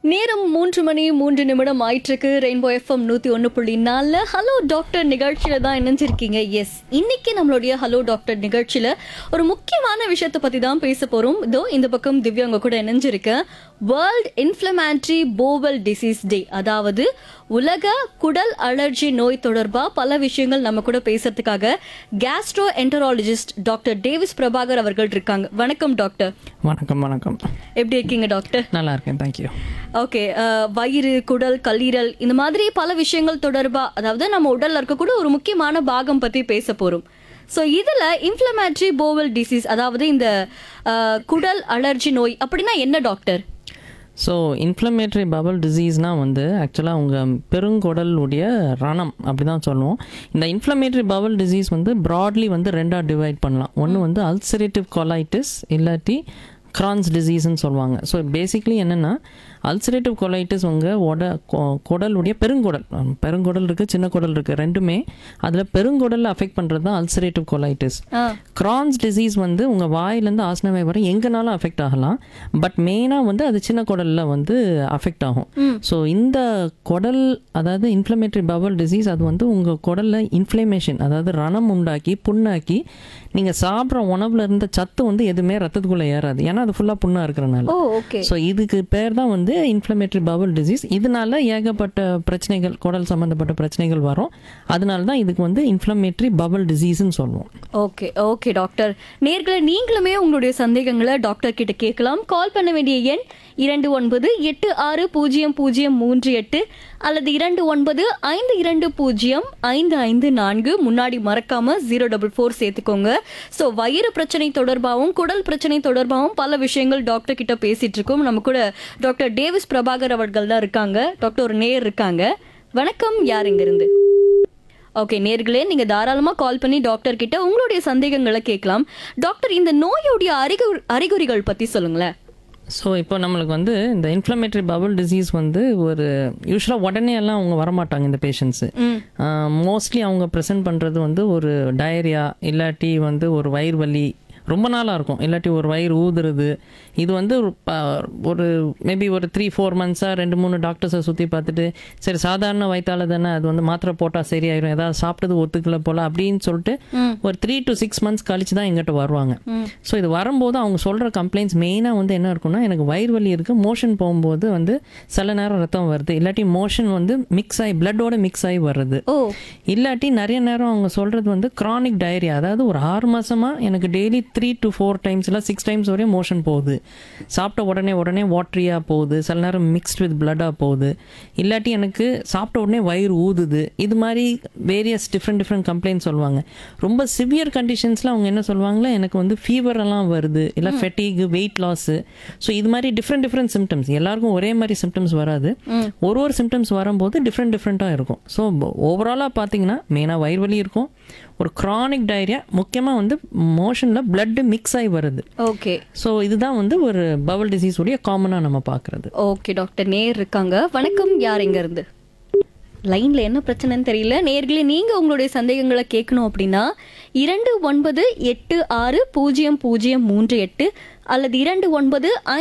நேரம் மூன்று மணி மூன்று நிமிடம் ஆயிட்டிருக்கு ரெயின்போ எஃப்எம் நூத்தி ஒன்று புள்ளி நாலுல ஹலோ டாக்டர் நிகழ்ச்சியில தான் இணைஞ்சிருக்கீங்க எஸ் இன்னைக்கு நம்மளுடைய ஹலோ டாக்டர் நிகழ்ச்சியில ஒரு முக்கியமான விஷயத்தை பத்தி தான் பேச போறோம் இதோ இந்த பக்கம் திவ்யா உங்க கூட இணைஞ்சிருக்கேன் world inflammatory bowel disease day அதாவது உலக குடல் அலர்ஜி நோய் தொடர்பா பல விஷயங்கள் நம்ம கூட பேசுறதுக்காக gastroenterologist doctor Davis Prabhakar அவர்கள் இருக்காங்க வணக்கம் டாக்டர் வணக்கம் வணக்கம் எப்படி இருக்கீங்க டாக்டர் நல்லா இருக்கேன் தேங்க்யூ ஓகே வயிறு குடல் கல்லீரல் இந்த மாதிரி பல விஷயங்கள் தொடர்பா அதாவது நம்ம உடல்ல இருக்கக்கூடிய ஒரு முக்கியமான பாகம் பத்தி பேச போறோம் ஸோ இதுல இன்ஃப்ளமேட்டரி போவல் டிசீஸ் அதாவது இந்த அஹ், குடல் அலர்ஜி நோய் அப்படின்னா என்ன டாக்டர் ஸோ இன்ஃப்ளமேட்டரி பபல் டிசீஸ்னால் வந்து ஆக்சுவலாக உங்கள் பெருங்குடலுடைய ரணம் அப்படி தான் சொல்லுவோம் இந்த இன்ஃப்ளமேட்டரி பபல் டிசீஸ் வந்து ப்ராட்லி வந்து ரெண்டாக டிவைட் பண்ணலாம் ஒன்று வந்து அல்சரேட்டிவ் கொலைட்டிஸ் இல்லாட்டி கிரான்ஸ் டிசீஸ்னு சொல்லுவாங்க ஸோ பேசிக்லி என்னென்னா அல்சரேட்டிவ் கொலைட்டிஸ் உங்கள் உட கொ- குடலுடைய பெருங்குடல் அஹ் பெருங்குடல் இருக்குது சின்ன குடல் இருக்குது ரெண்டுமே அதில் பெருங்குடலில் அஃபெக்ட் பண்ணுறது தான் அல்சரேட்டிவ் கொலைட்டிஸ் கிரான்ஸ் டிசீஸ் வந்து உங்கள் வாயிலேருந்து ஆசனமே வரை எங்கனாலும் அஃபெக்ட் ஆகலாம் பட் மெயினாக வந்து அது சின்ன குடலில் வந்து அஃபெக்ட் ஆகும் ஸோ இந்த குடல் அதாவது இன்ஃப்ளமேட்டரி பவல் டிசீஸ் அது வந்து உங்கள் குடலில் இன்ஃப்ளமேஷன் அதாவது ரணம் உண்டாக்கி புண்ணாக்கி நீங்கள் சாப்பிட்ற உணவுல இருந்த சத்து வந்து எதுவுமே ரத்தத்துக்குள்ளே ஏறாது ஏன்னா அது ஃபுல்லாக புண்ணாக இருக்கிறனால ஓ ஓகே ஸோ இதுக்கு பேர் தான் வந்து இன்ஃப்ளமேட்டரி பவல் டிசீஸ் இதனால ஏகப்பட்ட பிரச்சனைகள் குடல் சம்மந்தப்பட்ட பிரச்சனைகள் வரும் அதனால தான் இதுக்கு வந்து இன்ஃப்ளமேட்டரி பவல் டிசீஸ்னு சொல்லுவோம் ஓகே ஓகே டாக்டர் நேர்களை நீங்களுமே உங்களுடைய சந்தேகங்களை டாக்டர் கிட்ட கேட்கலாம் கால் பண்ண வேண்டிய எண் இரண்டு ஒன்பது எட்டு ஆறு பூஜ்ஜியம் பூஜ்ஜியம் மூன்று எட்டு அல்லது இரண்டு ஒன்பது ஐந்து இரண்டு பூஜ்ஜியம் ஐந்து ஐந்து நான்கு முன்னாடி மறக்காம ஜீரோ டபுள் ஃபோர் சேர்த்துக்கோங்க ஸோ வயிறு பிரச்சனை தொடர்பாகவும் குடல் பிரச்சனை தொடர்பாகவும் பல விஷயங்கள் டாக்டர் கிட்ட பேசிட்டு இருக்கோம் நம்ம கூட டாக்டர் டேவிஸ் பிரபாகர் அவர்கள் தான் இருக்காங்க டாக்டர் ஒரு நேர் இருக்காங்க வணக்கம் யார் இங்க இருந்து ஓகே நேர்களே நீங்க தாராளமா கால் பண்ணி டாக்டர் கிட்ட உங்களுடைய சந்தேகங்களை கேட்கலாம் டாக்டர் இந்த நோயுடைய அறிகுறி அறிகுறிகள் பத்தி சொல்லுங்களேன் ஸோ இப்போ நம்மளுக்கு வந்து இந்த இன்ஃப்ளமேட்டரி பவல் டிசீஸ் வந்து ஒரு யூஸ்வலாக உடனே எல்லாம் அவங்க வரமாட்டாங்க இந்த பேஷண்ட்ஸு மோஸ்ட்லி அவங்க ப்ரெசென்ட் பண்ணுறது வந்து ஒரு டயரியா இல்லாட்டி வந்து ஒரு வயிறு வலி ரொம்ப நாளாக இருக்கும் இல்லாட்டி ஒரு வயிறு ஊதுறது இது வந்து ஒரு ப- ஒரு மேபி ஒரு த்ரீ ஃபோர் மந்த்ஸாக ரெண்டு மூணு டாக்டர்ஸை சுற்றி பார்த்துட்டு சரி சாதாரண வயிற்றால தானே அது வந்து மாத்திரை போட்டால் சரியாயிரும் ஏதாவது சாப்பிட்டது ஒத்துக்கல போல் அப்படின்னு சொல்லிட்டு ஒரு த்ரீ டு சிக்ஸ் மந்த்ஸ் கழிச்சு தான் எங்கிட்ட வருவாங்க ஸோ இது வரும்போது அவங்க சொல்கிற கம்ப்ளைண்ட்ஸ் மெயினாக வந்து என்ன இருக்கும்னா எனக்கு வயிறு வலி இருக்குது மோஷன் போகும்போது வந்து சில நேரம் ரத்தம் வருது இல்லாட்டி மோஷன் வந்து மிக்ஸ் ஆகி பிளட்டோட மிக்ஸ் ஆகி வருது ஓ இல்லாட்டி நிறைய நேரம் அவங்க சொல்கிறது வந்து chronic டயரியா அதாவது ஒரு ஆறு மாசமாக எனக்கு daily three to four times இல்லை சிக்ஸ் டைம்ஸ் வரையும் மோஷன் போகுது சாப்பிட்ட உடனே உடனே வாட்ரியாக போகுது சில நேரம் மிக்ஸ்ட் வித் பிளட்டாக போகுது இல்லாட்டி எனக்கு சாப்பிட்ட உடனே வயிறு ஊதுது இது மாதிரி வேரியஸ் டிஃப்ரெண்ட் டிஃப்ரெண்ட் கம்ப்ளைண்ட் சொல்லுவாங்க ரொம்ப சிவியர் கண்டிஷன்ஸில் அவங்க என்ன சொல்லுவாங்களா எனக்கு வந்து fever எல்லாம் வருது இல்லை ஃபெட்டிக் வெயிட் லாஸு ஸோ இது மாதிரி டிஃப்ரெண்ட் டிஃப்ரெண்ட் சிம்டம்ஸ் எல்லாருக்கும் ஒரே மாதிரி சிம்டம்ஸ் வராது ஒரு ஒரு சிம்டம்ஸ் வரும்போது டிஃப்ரெண்ட் டிஃப்ரெண்ட்டாக இருக்கும் ஸோ ஓவராலாக பார்த்தீங்கன்னா மெயினாக வயிறு வலி இருக்கும் ஒரு chronic டயரியா முக்கியமாக வந்து மோஷனில் blood மிக்ஸ் ஆகி வருது ஓகே ஸோ இதுதான் வந்து ஒரு பவல் டிசீஸ் உடைய காமனாக நம்ம பார்க்குறது ஓகே டாக்டர் நேர் இருக்காங்க வணக்கம் யார் இங்க இருந்து லைன்ல என்ன பிரச்சனைன்னு தெரியல நேர்களே நீங்க உங்களுடைய சந்தேகங்களை கேட்கணும் அப்படின்னா இரண்டு ஒன்பது எட்டு ஆறு பூஜ்ஜியம் பூஜ்ஜியம் மூன்று எட்டு அல்லது இரண்டு ஒன்பது